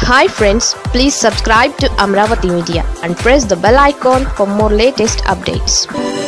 hi friends please subscribe to Amaravati media and press the bell icon for more latest updates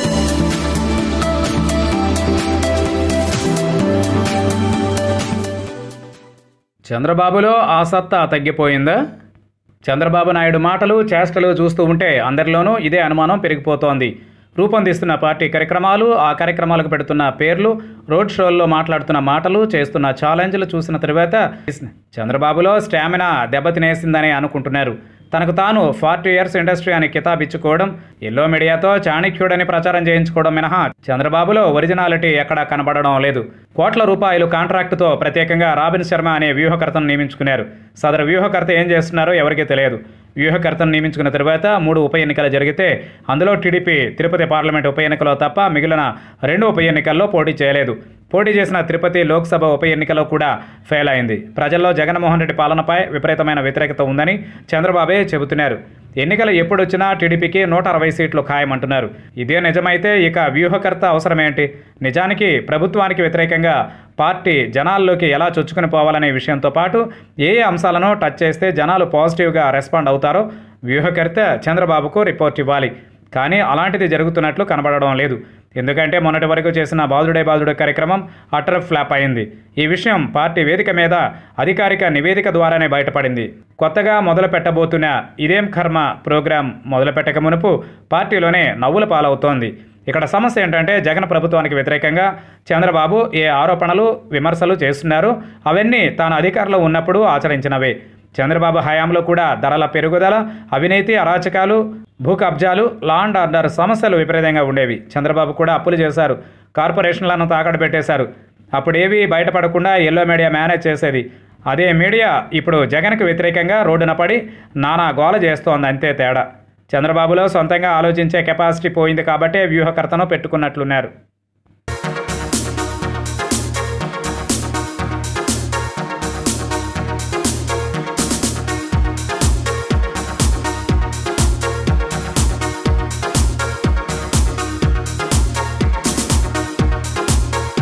చంద్రబాబులో ఆ సత్తా తగ్గిపోయిందా చంద్రబాబు నాయుడు మాటలు చేష్టలు చూస్తూ ఉంటే అందరిలోనూ ఇదే అనుమానం పెరిగిపోతోంది రూపొందిస్తున్న పార్టీ కార్యక్రమాలు ఆ కార్యక్రమాలకు పెడుతున్న పేర్లు రోడ్ షోల్లో మాట్లాడుతున్న మాటలు చేస్తున్న ఛాలెంజ్లు చూసిన తరువాత చంద్రబాబులో స్టామినా దెబ్బతినేసిందని అనుకుంటున్నారు తనకు తాను ఫార్టీ ఇయర్స్ ఇండస్ట్రీ అని కితాబ్ ఇచ్చుకోవడం ఎల్లో మీడియాతో చాణక్యుడని ప్రచారం చేయించుకోవడం మినహా చంద్రబాబులో ఒరిజినాలిటీ ఎక్కడా కనబడడం లేదు కోట్ల రూపాయలు కాంట్రాక్టుతో ప్రత్యేకంగా రాబిన్ శర్మ అనే వ్యూహకర్తను నియమించుకున్నారు సదరు వ్యూహకర్త ఏం చేస్తున్నారో ఎవరికీ తెలియదు వ్యూహకర్తను నియమించుకున్న తరువాత మూడు ఉప ఎన్నికలు జరిగితే అందులో టీడీపీ తిరుపతి పార్లమెంట్ ఉప ఎన్నికలో తప్ప మిగిలిన రెండు ఉప ఎన్నికల్లో పోటీ చేయలేదు పోటీ చేసిన తిరుపతి లోక్సభ ఉప ఎన్నికలో కూడా ఫెయిల్ అయింది ప్రజల్లో జగన్మోహన్ రెడ్డి పాలనపై విపరీతమైన వ్యతిరేకత ఉందని చంద్రబాబే చెబుతున్నారు ఎన్నికలు ఎప్పుడొచ్చినా టీడీపీకి నూట అరవై సీట్లు ఖాయమంటున్నారు ఇదే నిజమైతే ఇక వ్యూహకర్త అవసరమేంటి నిజానికి ప్రభుత్వానికి వ్యతిరేకంగా పార్టీ జనాల్లోకి ఎలా చొచ్చుకుని పోవాలనే విషయంతో పాటు ఏ ఏ అంశాలను టచ్ చేస్తే జనాలు పాజిటివ్గా రెస్పాండ్ అవుతారో వ్యూహకర్త చంద్రబాబుకు రిపోర్ట్ ఇవ్వాలి కానీ అలాంటిది జరుగుతున్నట్లు కనబడడం లేదు ఎందుకంటే మొన్నటి వరకు చేసిన బాధుడే బాధుడే కార్యక్రమం అటర్ ఫ్లాప్ అయింది ఈ విషయం పార్టీ వేదిక మీద అధికారిక నివేదిక ద్వారానే బయటపడింది కొత్తగా మొదలు పెట్టబోతున్న ఇదేం కర్మ ప్రోగ్రాం మొదలు పెట్టక మునుపు పార్టీలోనే నవ్వుల పాలవుతోంది ఇక్కడ సమస్య ఏంటంటే జగన్ ప్రభుత్వానికి వ్యతిరేకంగా చంద్రబాబు ఏ ఆరోపణలు విమర్శలు చేస్తున్నారు అవన్నీ తాను అధికారంలో ఉన్నప్పుడు ఆచరించినవే చంద్రబాబు హయాంలో కూడా ధరల పెరుగుదల అవినీతి అరాచకాలు భూ కబ్జాలు లా అండ్ ఆర్డర్ సమస్యలు విపరీతంగా ఉండేవి చంద్రబాబు కూడా అప్పులు చేశారు కార్పొరేషన్లను తాకట్టు పెట్టేశారు అప్పుడేవి బయటపడకుండా ఎల్లో మీడియా మేనేజ్ చేసేది అదే మీడియా ఇప్పుడు జగన్కు వ్యతిరేకంగా రోడ్డున పడి నానా గోల చేస్తోంది అంతే తేడా చంద్రబాబులో సొంతంగా ఆలోచించే కెపాసిటీ పోయింది కాబట్టే వ్యూహకర్తను పెట్టుకున్నట్లున్నారు